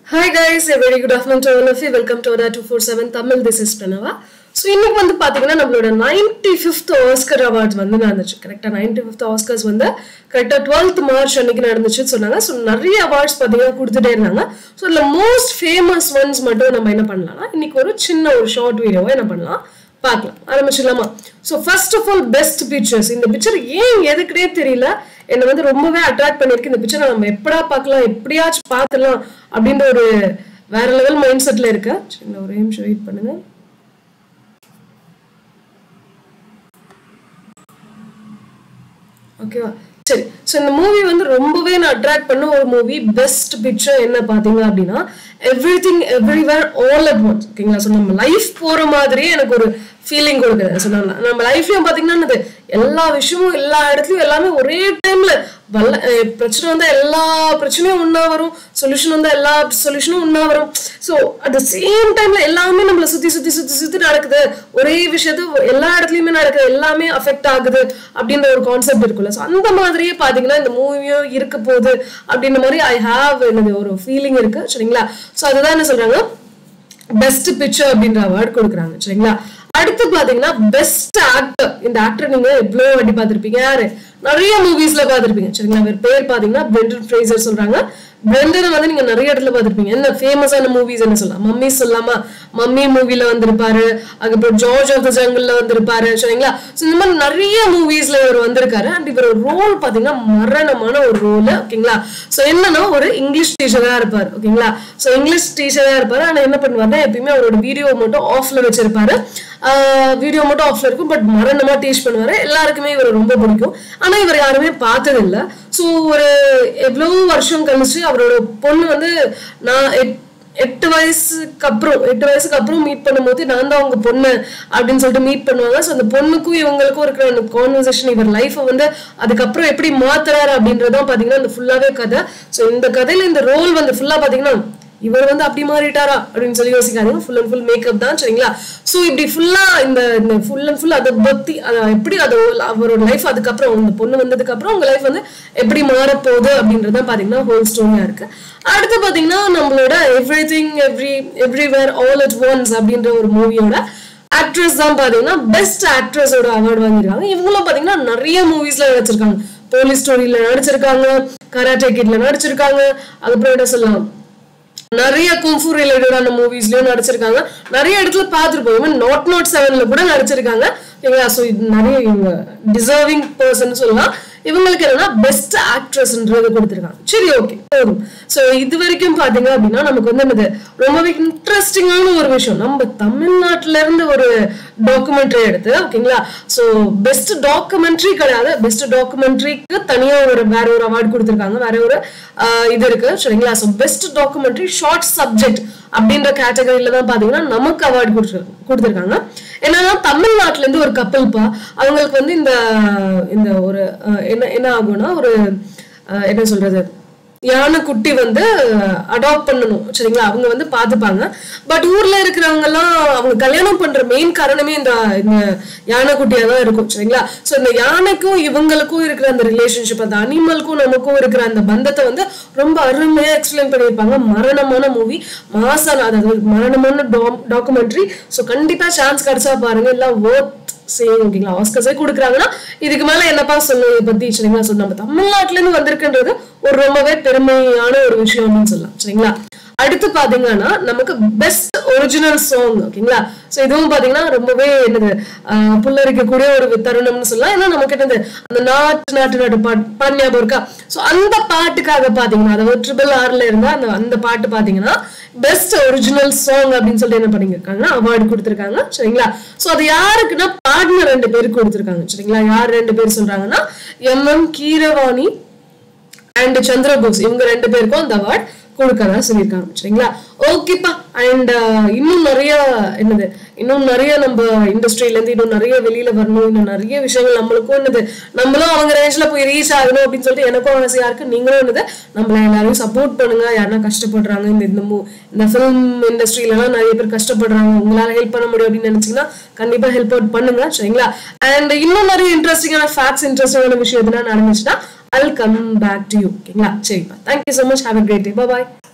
Hi guys, a very good afternoon to all of you. Welcome to Oda 247 Tamil. This is Pranava. So இன்னைக்கு வந்து பார்த்தீங்கன்னா நம்மளோட ninety fifth Oscar awards வந்து நடந்துச்சு கரெக்டாக ninety fifth Oscars வந்து கரெக்டாக டுவெல்த் மார்ச் அன்னைக்கு நடந்துச்சுன்னு சொன்னாங்க ஸோ நிறைய அவார்ட்ஸ் பார்த்தீங்கன்னா கொடுத்துட்டே இருந்தாங்க ஸோ இதில் மோஸ்ட் ஃபேமஸ் ஒன்ஸ் மட்டும் நம்ம என்ன பண்ணலாம்னா இன்னைக்கு ஒரு சின்ன ஒரு ஷார்ட் வீடியோவை என்ன பண்ணலாம் பார்க்கலாம் ஆரம்பிச்சிடலாமா so first of all best pictures இந்த பிக்சர் ஏன் எதுக்குனே தெரியல என்னை வந்து ரொம்பவே அட்ராக்ட் பண்ணியிருக்கு இந்த பிக்சரை நம்ம எப்படா பார்க்கலாம் எப்படியாச்சும் பார்த்துலாம் அப்படின்ற ஒரு வேற லெவல் மைண்ட் செட்டில் இருக்கு சரி நான் ஒரே நிமிஷம் வெயிட் பண்ணுங்க ஓகேவா சரி ஸோ இந்த மூவி வந்து ரொம்பவே நான் அட்ராக்ட் பண்ண ஒரு மூவி பெஸ்ட் பிக்சர் என்ன பார்த்தீங்க அப்படின்னா everything everywhere all at once ஓகேங்களா ஸோ நம்ம லைஃப் போகிற மாதிரியே எனக்கு ஒரு ஃபீலிங் கொடுக்குது ஸோ நம்ம நம்ம லைஃப்லையும் பார்த்தீங்கன்னா என்னது எல்லா விஷயமும் எல்லா இடத்துலையும் எல்லாமே ஒரே டைம்ல வல்ல அஹ் பிரச்சனை வந்தால் எல்லா பிரச்சனையும் ஒன்றா வரும் சொல்யூஷன் வந்தால் எல்லா சொல்யூஷனும் ஒன்றா வரும் ஸோ அட் த சேம் டைம்ல எல்லாமே நம்மளை சுற்றி சுற்றி சுற்றி சுற்றி நடக்குது ஒரே விஷயத்த எல்லா இடத்துலையுமே நடக்குது எல்லாமே அஃபெக்ட் ஆகுது அப்படின்ற ஒரு கான்செப்ட் இருக்குல்ல ஸோ அந்த மாதிரியே பார்த்தீங்கன்னா இந்த மூவியும் இருக்க போகுது அப்படின்ற மாதிரி ஐ ஹாவ் என்னது ஒரு ஃபீலிங் இருக்கு சரிங்களா ஸோ அதுதான் என்ன சொல்றாங்க பெஸ்ட் பிக்சர் அப்படின்ற அவார்டு கொடுக்குறாங்க சரிங்களா அடுத்து பாத்தீங்கன்னா பெஸ்ட் ஆக்டர் இந்த ஆக்டர் நீங்க எவ்வளவு வாட்டி பார்த்திருப்பீங்க யாரு நிறைய மூவிஸ்ல பார்த்திருப்பீங்க சரிங்களா அவர் பேர் பாத்தீங்கன்னா பிரெண்டன் ஃப்ரேசர் சொல்றாங்க பிரெண்டனை வந்து நீங்க நிறைய இடத்துல பார்த்திருப்பீங்க என்ன ஃபேமஸான மூவிஸ் என்ன சொல்லலாம் மம்மி சொல்லலாமா மம்மி மூவில வந்திருப்பாரு அதுக்கப்புறம் ஜார்ஜ் ஆஃப் த ஜங்கிள்ல வந்திருப்பாரு சரிங்களா ஸோ இந்த மாதிரி நிறைய மூவிஸ்ல இவர் வந்திருக்காரு அண்ட் இவர் ரோல் பாத்தீங்கன்னா மரணமான ஒரு ரோல் ஓகேங்களா ஸோ என்னன்னா ஒரு இங்கிலீஷ் டீச்சரா இருப்பாரு ஓகேங்களா ஸோ இங்கிலீஷ் டீச்சரா இருப்பாரு ஆனா என்ன பண்ணுவாருன்னா எப்பயுமே அவரோட வீடியோ மட்டும் ஆஃப்ல வச்சிருப்பாரு வீடியோ மட்டும் ஆஃப்ல இருக்கும் பட் மரணமா டீச் பண்ணுவாரு எல்லாருக்குமே இவர் ரொம்ப பிடிக்கும் ஆனா இவர் யாருமே பார்த்தது இல்லை ஸோ ஒரு எவ்வளவு வருஷம் கழிச்சு அவரோட பொண்ணு வந்து நான் எட்- எட்டு வயசுக்கு அப்புறம் எட்டு வயசுக்கு அப்புறம் மீட் பண்ணும்போது நான் தான் உங்க பொண்ணு அப்படின்னு சொல்லிட்டு மீட் பண்ணுவாங்க ஸோ அந்த பொண்ணுக்கும் இவங்களுக்கும் இருக்கிற அந்த கான்வர்சேஷன் இவர் லைஃப்பை வந்து அதுக்கப்புறம் எப்படி மாத்துறாரு அப்படின்றதான் பாத்தீங்கன்னா இந்த ஃபுல்லாவே கதை ஸோ இந்த கதையில இந்த ரோல் வந்து ஃபுல்லா பாத்தீங்கன்னா இவர் வந்து அப்படி மாறிட்டாரா அப்படின்னு சொல்லி யோசிக்காதீங்க ஃபுல் அண்ட் ஃபுல் மேக்கப் தான் சரிங்களா ஸோ இப்படி ஃபுல்லா இந்த இந்த ஃபுல் அண்ட் ஃபுல் அதை பத்தி அதை எப்படி அது அவரோட லைஃப் அதுக்கப்புறம் இந்த பொண்ணு வந்ததுக்கு அப்புறம் உங்க லைஃப் வந்து எப்படி மாறப்போகுது அப்படின்றத பாத்தீங்கன்னா ஹோல் ஸ்டோரியா இருக்கு அடுத்து பாத்தீங்கன்னா நம்மளோட everything every everywhere all at once அப்படின்ற ஒரு மூவியோட ஆக்ட்ரஸ் தான் பாத்தீங்கன்னா பெஸ்ட் ஆக்ட்ரஸோட அவார்டு வாங்கியிருக்காங்க இவங்களும் பாத்தீங்கன்னா நிறைய மூவிஸ்ல நடிச்சிருக்காங்க போலீஸ் ஸ்டோரியில நடிச்சிருக்காங்க கராட்டே கிட்ல நடிச்சிருக்காங்க அதுக்கப்புறம் என்ன சொல்லலாம் நிறைய கும்ஃபு ரிலேட்டடான மூவிஸ்லயும் நடிச்சிருக்காங்க நிறைய இடத்துல பார்த்துருப்போம் ஈவன் நாட் நாட் செவன்ல கூட நடிச்சிருக்காங்க ஓகேங்களா ஸோ இது நிறைய இவங்க டிசர்விங் பர்சன் சொல்லலாம் இவங்களுக்கு என்னன்னா பெஸ்ட் ஆக்ட்ரஸ்ன்றது கொடுத்துருக்காங்க சரி ஓகே போதும் ஸோ இது வரைக்கும் பாத்தீங்க அப்படின்னா நமக்கு வந்து என்னது ரொம்பவே இன்ட்ரெஸ்டிங்கான ஒரு விஷயம் நம்ம தமிழ்நாட்டுல இருந்து ஒரு டாக்குமெண்ட்ரி எடுத்து ஓகேங்களா ஸோ பெஸ்ட் டாக்குமெண்ட்ரி கிடையாது பெஸ்ட் டாக்குமெண்ட்ரிக்கு தனியா ஒரு வேற ஒரு அவார்டு கொடுத்துருக்காங்க வேற ஒரு ஆஹ், இது இருக்கு சரிங்களா so best documentary short subject அப்படின்ற கேட்டகரியில தான் பாத்தீங்கன்னா நமக்கு அவார்டு கொடுத்துருக்காங்க என்னன்னா தமிழ்நாட்டுல இருந்து ஒரு கப்பல்ப்பா அவங்களுக்கு வந்து இந்த இந்த ஒரு அஹ், என்ன என்ன ஆகும்னா ஒரு அஹ், என்ன சொல்றது யானைக்குட்டி வந்து அடாப்ட் பண்ணணும் சரிங்களா அவங்க வந்து பார்த்துப்பாங்க பட் ஊர்ல இருக்கிறவங்க எல்லாம் அவங்க கல்யாணம் பண்ற மெயின் காரணமே இந்த இந்த யானைக்குட்டியா தான் இருக்கும் சரிங்களா ஸோ இந்த யானைக்கும் இவங்களுக்கும் இருக்கிற அந்த ரிலேஷன்ஷிப் அந்த அனிமலுக்கும் நமக்கும் இருக்கிற அந்த பந்தத்தை வந்து ரொம்ப அருமையா எக்ஸ்பிளைன் பண்ணியிருப்பாங்க மரணமான மூவி மாசான அதாவது மரணமான டாக்குமெண்ட்ரி ஸோ கண்டிப்பா சான்ஸ் கிடைச்சா பாருங்க எல்லாம் ஒர்த் சரி ஓகேங்களா ஆஸ்கர்ஸே கொடுக்குறாங்கன்னா இதுக்கு மேல என்னப்பா சொல்லணும் இதை பத்தி சரிங்களா ஸோ நம்ம தமிழ்நாட்டுல இருந்து வந்திருக்குன்றது ஒரு ரொம்பவே பெருமையான ஒரு விஷயம் அப்படின்னு சொல்லலாம் சரிங்களா அடுத்து பாத்தீங்கன்னா நமக்கு பெஸ்ட் ஒரிஜினல் சாங் ஓகேங்களா ஸோ இதுவும் பாத்தீங்கன்னா ரொம்பவே என்னது ஆஹ் புல்லரிக்கக்கூடிய ஒரு தருணம்னு சொல்லலாம் ஏன்னா நமக்கு என்னது அந்த நாட்டு நாட்டு நாட்டு பாட்டு பாட்டு ஞாபகம் இருக்கா ஸோ அந்த பாட்டுக்காக பாத்தீங்கன்னா அதாவது ட்ரிபிள் ஆர்ல இருந்தா அந்த அந்த பாட்டு பாத்தீங்கன்னா பெஸ்ட் ஒரிஜினல் சாங் அப்படின்னு சொல்லிட்டு என்ன பண்ணிருக்காங்கன்னா அவார்டு கொடுத்துருக்காங்க சரிங்களா ஸோ அது யாருக்குன்னா பாடின ரெண்டு பேருக்கு கொடுத்துருக்காங்க சரிங்களா யார் ரெண்டு பேர் சொல்றாங்கன்னா M M Keeravani and Chandrabose இவங்க ரெண்டு பேருக்கும் அந்த அவார்ட் கொடுக்கறதா சொல்லியிருக்காங்க சரிங்களா ஓகேப்பா அண்ட் இன்னும் நிறைய என்னது இன்னும் நிறைய நம்ம இண்டஸ்ட்ரியில இருந்து இன்னும் நிறைய வெளியில வரணும் இன்னும் நிறைய விஷயங்கள் நம்மளுக்கும் என்னது நம்மளும் அவங்க ரேஞ்ச்ல போய் ரீச் ஆகணும் அப்படின்னு சொல்லிட்டு எனக்கும் ஆசையா இருக்கு நீங்களும் என்னது நம்மள எல்லாரையும் சப்போர்ட் பண்ணுங்க யாருன்னா கஷ்டப்படுறாங்க இந்த இந்த மூ இந்த ஃபிலிம் இண்டஸ்ட்ரியிலலாம் நிறைய பேர் கஷ்டப்படுறாங்க உங்களால ஹெல்ப் பண்ண முடியும் அப்படின்னு நினைச்சீங்கன்னா கண்டிப்பா ஹெல்ப் அவுட் பண்ணுங்க சரிங்களா அண்ட் இன்னும் நிறைய இன்ட்ரெஸ்டிங்கான ஃபேக்ட்ஸ் இன்ட்ரெஸ்டிங்கான விஷயம் எதுனா நடந்துச்சுன்னா I'll come back to you. ஓகேங்களா சரிப்பா thank you so much have a great day bye